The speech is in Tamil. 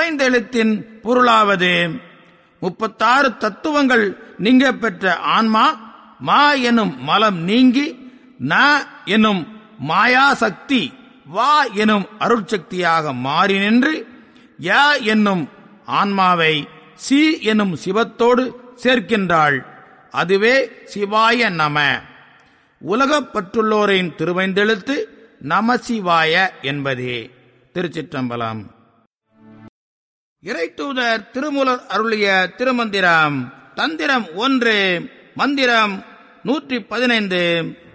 திருவைந்தெழுத்தின் பொருளாவது முப்பத்தாறு தத்துவங்கள் நீங்க பெற்ற ஆன்மா மா எனும் மலம் நீங்கி ந எனும் மாயாசக்தி வா எனும் அருட்சக்தியாக மாறி நின்று ய என்னும் ஆன்மாவை சி எனும் சிவத்தோடு சேர்க்கின்றாள் அதுவே சிவாய நம உலகப் பற்றுள்ளோரின் திருவைந்தெழுத்து நமசிவாய என்பதே திருச்சிற்றம்பலம் இறைத்தூதர் திருமூலர் அருளிய திருமந்திரம் தந்திரம் ஒன்று மந்திரம் நூற்றி பதினைந்து